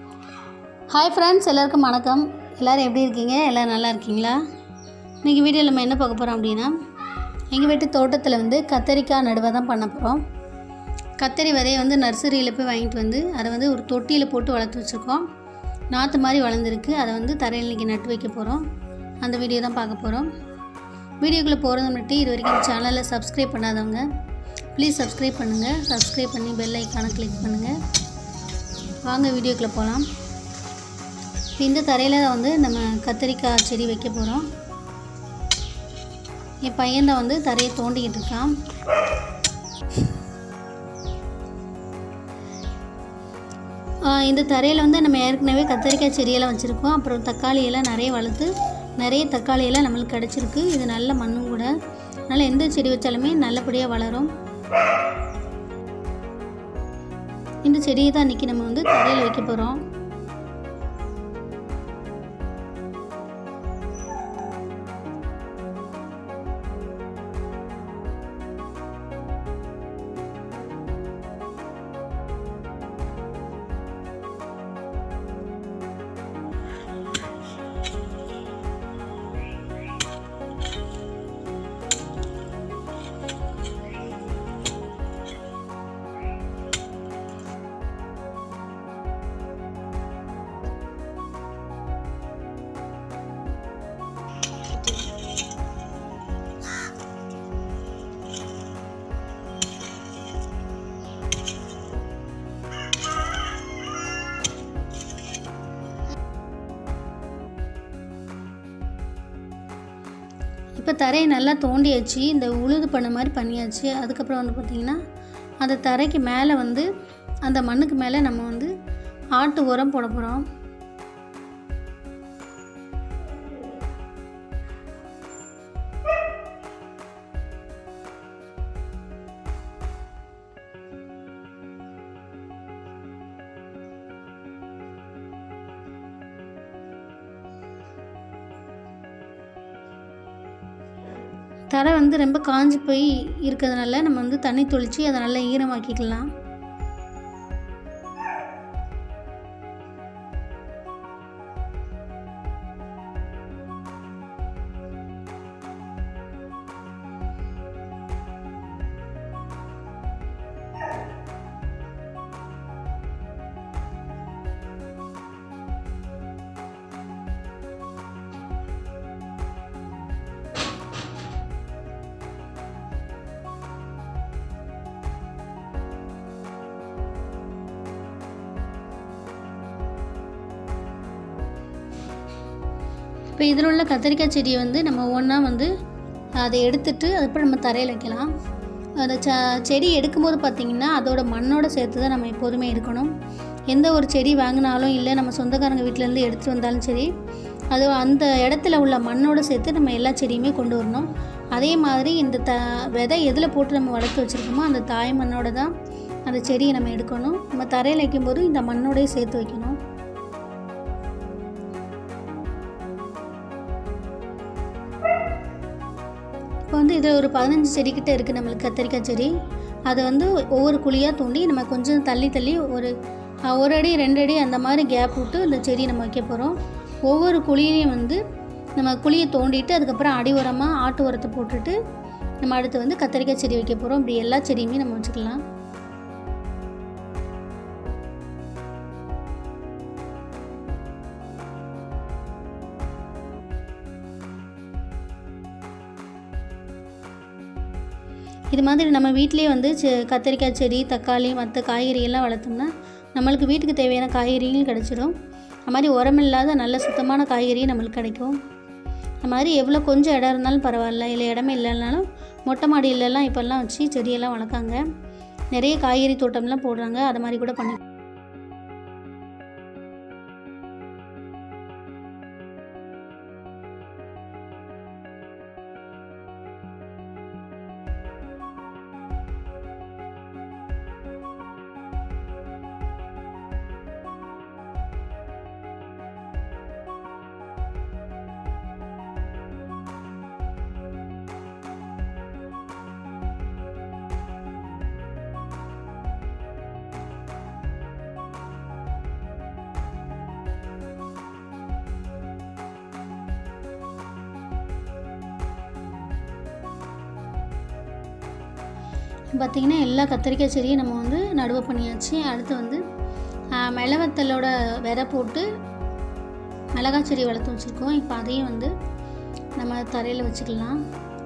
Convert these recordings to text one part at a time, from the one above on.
hi friends எல்லாருக்கும் வணக்கம் எல்லோரும் எப்படி இருக்கீங்க எல்லோரும் நல்லா இருக்கீங்களா இன்றைக்கி வீடியோவில் நம்ம என்ன பார்க்க போகிறோம் அப்படின்னா எங்கள் வீட்டு தோட்டத்தில் வந்து கத்தரிக்காய் நடுவை தான் பண்ண போகிறோம் கத்தரி விதையை வந்து நர்சரியில் போய் வாங்கிட்டு வந்து அதை வந்து ஒரு தொட்டியில் போட்டு வளர்த்து வச்சுருக்கோம் நாற்று மாதிரி வளர்ந்துருக்கு அதை வந்து தரையில் இன்றைக்கி நட்டு வைக்க போகிறோம் அந்த வீடியோ தான் பார்க்க போகிறோம் வீடியோக்குள்ளே போகிறது முன்னாடி இது வரைக்கும் இந்த சேனலை சப்ஸ்கிரைப் பண்ணாதவங்க ப்ளீஸ் சப்ஸ்கிரைப் பண்ணுங்கள் சப்ஸ்கிரைப் பண்ணி பெல் ஐக்கானை கிளிக் பண்ணுங்கள் வாங்க வீடியோக்குள்ளே போகலாம் இந்த தரையில் தான் வந்து நம்ம கத்திரிக்காய் செடி வைக்க போகிறோம் என் பையன் தான் வந்து தரையை தோண்டிக்கிட்டு இருக்கான் ஆ, இந்த தரையில் வந்து நம்ம ஏற்கனவே கத்திரிக்காய் செடியெல்லாம் வச்சுருக்கோம் அப்புறம் தக்காளி எல்லாம் நிறைய வளர்த்து நிறைய தக்காளி எல்லாம் நம்மளுக்கு கிடச்சிருக்கு இது நல்ல மண்ணும் கூட அதனால் எந்த செடி வச்சாலுமே நல்லபடியாக வளரும் இந்த செடியை தான் இன்றைக்கி நம்ம வந்து தரையில் வைக்க போகிறோம் இப்போ தரையை நல்லா தோண்டியாச்சு இந்த உழுது பண்ண மாதிரி பண்ணியாச்சு அதுக்கப்புறம் வந்து பார்த்திங்கன்னா அந்த தரைக்கு மேலே வந்து அந்த மண்ணுக்கு மேலே நம்ம வந்து ஆட்டு உரம் போட போகிறோம் தரை வந்து ரொம்ப காஞ்சி போய் இருக்கிறதுனால நம்ம வந்து தண்ணி தொளித்து அதை நல்லா ஈரமாக்கிக்கலாம் இப்போ இதில் உள்ள கத்திரிக்காய் செடியை வந்து நம்ம ஒன்றா வந்து அதை எடுத்துட்டு அதுக்கப்புறம் நம்ம தரையில் வைக்கலாம் அந்த ச செடி எடுக்கும்போது பார்த்திங்கன்னா அதோட மண்ணோட சேர்த்து தான் நம்ம எப்போதுமே எடுக்கணும் எந்த ஒரு செடி வாங்கினாலும் இல்லை நம்ம சொந்தக்காரங்க வீட்டிலேருந்து எடுத்துகிட்டு வந்தாலும் சரி அது அந்த இடத்துல உள்ள மண்ணோட சேர்த்து நம்ம எல்லா செடியுமே கொண்டு வரணும் அதே மாதிரி இந்த த விதை எதில் போட்டு நம்ம வளர்த்து வச்சுருக்கோமோ அந்த தாய் மண்ணோட தான் அந்த செடியை நம்ம எடுக்கணும் நம்ம தரையில் வைக்கும்போது இந்த மண்ணோடய சேர்த்து வைக்கணும் இப்போ வந்து இதில் ஒரு பதினஞ்சு செடிக்கிட்ட இருக்குது நம்மளுக்கு கத்திரிக்காய் செடி அதை வந்து ஒவ்வொரு குழியாக தோண்டி நம்ம கொஞ்சம் தள்ளி தள்ளி ஒரு அஹ், ஒரு அடி ரெண்டு அடி அந்த மாதிரி கேப் விட்டு இந்த செடியை நம்ம வைக்க போகிறோம் ஒவ்வொரு குழியிலையும் வந்து நம்ம குழியை தோண்டிட்டு அதுக்கப்புறம் அடி உரமாக ஆட்டு உரத்தை போட்டுட்டு நம்ம அடுத்து வந்து கத்திரிக்காய் செடி வைக்க போகிறோம் இப்படி எல்லா செடியுமே நம்ம வச்சுக்கலாம் இது மாதிரி நம்ம வீட்டிலேயே வந்து செ- கத்திரிக்காய் செடி தக்காளி மற்ற காய்கறி எல்லாம் வளர்த்தோம்னா நம்மளுக்கு வீட்டுக்கு தேவையான காய்கறிகளும் கிடச்சிடும் அது மாதிரி உரமில்லாத நல்ல சுத்தமான காய்கறியும் நம்மளுக்கு கிடைக்கும் அது மாதிரி எவ்வளோ கொஞ்சம் இடம் இருந்தாலும் பரவாயில்ல இல்லை இடமே இல்லைனாலும் மொட்டை மாடியிலலாம் இப்போல்லாம் வச்சு செடியெல்லாம் வளர்க்காங்க நிறைய காய்கறி தோட்டம்லாம் போடுறாங்க அது மாதிரி கூட பண்ணி பார்த்திங்கன்னா எல்லா கத்திரிக்காய் செடியும் நம்ம வந்து நடுவு பண்ணியாச்சு அடுத்து வந்து ஆஹ், மிளவத்தலோட விதை போட்டு மிளகாய் செடி வளர்த்து வச்சுருக்கோம் இப்போ அதையும் வந்து நம்ம தரையில் வச்சுக்கலாம்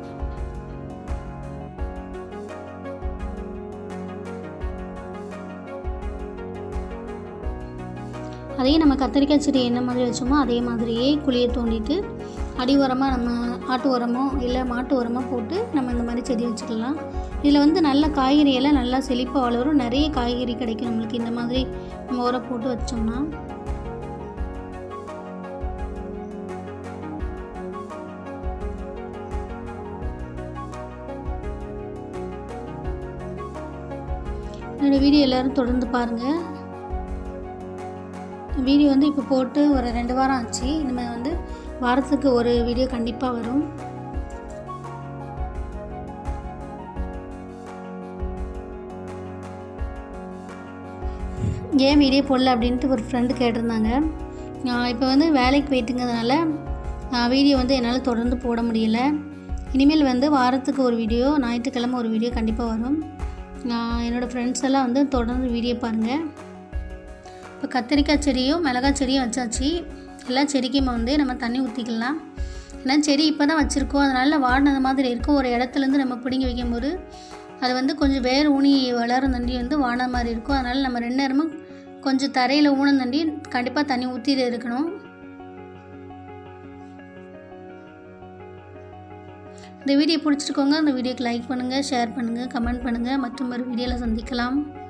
அதையும் நம்ம கத்திரிக்காய் செடி என்ன மாதிரி வச்சோமோ அதே மாதிரியே குழியை தோண்டிட்டு அடி உரமாக நம்ம ஆட்டு உரமோ இல்லை மாட்டு உரமோ போட்டு நம்ம இந்த மாதிரி செடி வச்சுக்கலாம் இதில் வந்து நல்ல காய்கறி எல்லாம் நல்லா செழிப்பாக வளரும் நிறைய காய்கறி கிடைக்கும் நம்மளுக்கு இந்த மாதிரி நம்ம உரம் போட்டு வச்சோம்னா என்னோடய வீடியோ எல்லோரும் தொடர்ந்து பாருங்கள் வீடியோ வந்து இப்போ போட்டு ஒரு ரெண்டு வாரம் ஆச்சு இனிமேல் வந்து வாரத்துக்கு ஒரு வீடியோ கண்டிப்பாக வரும் ஏன் வீடியோ போடல அப்படின்ட்டு ஒரு ஃப்ரெண்டு கேட்டிருந்தாங்க இப்போ வந்து வேலைக்கு போயிட்டுங்கிறதுனால வீடியோ வந்து என்னால் தொடர்ந்து போட முடியல இனிமேல் வந்து வாரத்துக்கு ஒரு வீடியோ ஞாயிற்றுக்கிழமை ஒரு வீடியோ கண்டிப்பாக வரும் நான் என்னோடய ஃப்ரெண்ட்ஸ் எல்லாம் வந்து தொடர்ந்து வீடியோ பாருங்கள் இப்போ கத்திரிக்காய் செடியும் மிளகாய் செடியும் வச்சாச்சு எல்லா செடிக்கும் வந்து நம்ம தண்ணி ஊற்றிக்கலாம் ஏன்னா செடி இப்போ தான் வச்சுருக்கோம் அதனால் வாடினது மாதிரி இருக்கும் ஒரு இடத்துலேருந்து நம்ம பிடுங்கி வைக்கும்போது அது வந்து கொஞ்சம் வேர் ஊனி வளரும் தண்டி வந்து வாடின மாதிரி இருக்கும் அதனால் நம்ம ரெண்டு நேரமும் கொஞ்சம் தரையில் ஊனம் தண்டி கண்டிப்பாக தண்ணி ஊற்றிட்டு இருக்கணும் இந்த வீடியோ பிடிச்சிருக்கோங்க அந்த வீடியோக்கு லைக் பண்ணுங்கள் ஷேர் பண்ணுங்கள் கமெண்ட் பண்ணுங்கள் மற்றும் ஒரு வீடியோவில் சந்திக்கலாம்